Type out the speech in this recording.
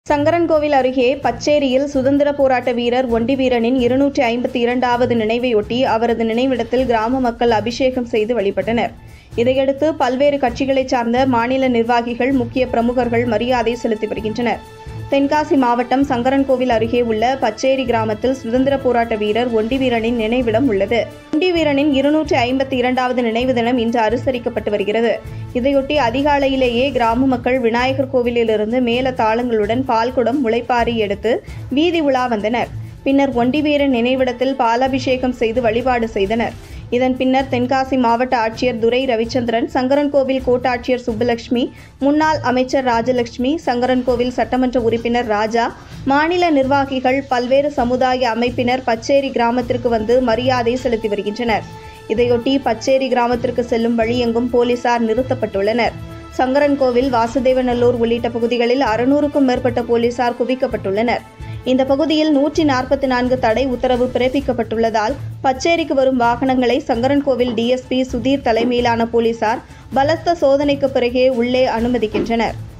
சங்கரன்கோவில் அருகே பச்சேரியில் சுதந்திர போராட்ட வீரர் ஒண்டி வீரனின் இருநூற்றி ஐம்பத்தி இரண்டாவது நினைவையொட்டி அவரது நினைவிடத்தில் கிராம மக்கள் அபிஷேகம் செய்து வழிபட்டனர் இதையடுத்து பல்வேறு கட்சிகளைச் சார்ந்த மாநில நிர்வாகிகள் முக்கிய பிரமுகர்கள் மரியாதை செலுத்தி வருகின்றனர் தென்காசி மாவட்டம் சங்கரன்கோவில் அருகே உள்ள பச்சேரி கிராமத்தில் சுதந்திர போராட்ட வீரர் ஒண்டி வீரனின் நினைவிடம் உள்ளது ஒண்டி வீரனின் இருநூற்றி ஐம்பத்தி இரண்டாவது நினைவு தினம் இன்று அனுசரிக்கப்பட்டு வருகிறது இதையொட்டி அதிகாலையிலேயே கிராம மக்கள் விநாயகர் கோவிலிலிருந்து மேல தாளங்களுடன் பால்குடம் முளைப்பாரி எடுத்து வீதி உலா வந்தனர் பின்னர் ஒண்டி வீரன் நினைவிடத்தில் பாலாபிஷேகம் செய்து வழிபாடு செய்தனர் இதன் பின்னர் தென்காசி மாவட்ட ஆட்சியர் துரை ரவிச்சந்திரன் சங்கரன்கோவில் கோட்டாட்சியர் சுப்புலட்சுமி முன்னாள் அமைச்சர் ராஜலட்சுமி சங்கரன்கோவில் சட்டமன்ற உறுப்பினர் ராஜா மாநில நிர்வாகிகள் பல்வேறு சமுதாய அமைப்பினர் பச்சேரி கிராமத்திற்கு வந்து மரியாதை செலுத்தி வருகின்றனர் இதையொட்டி பச்சேரி கிராமத்திற்கு செல்லும் வழியெங்கும் போலீசார் நிறுத்தப்பட்டுள்ளனர் சங்கரன்கோவில் வாசுதேவநல்லூர் உள்ளிட்ட பகுதிகளில் அறுநூறுக்கும் மேற்பட்ட போலீசார் குவிக்கப்பட்டுள்ளனர் இந்த பகுதியில் நூற்றி நாற்பத்தி நான்கு தடை உத்தரவு பிறப்பிக்கப்பட்டுள்ளதால் பச்சேரிக்கு வரும் வாகனங்களை சங்கரன்கோவில் டிஎஸ்பி சுதீர் தலைமையிலான போலீசார் பலத்த சோதனைக்கு பிறகே உள்ளே அனுமதிக்கின்றனர்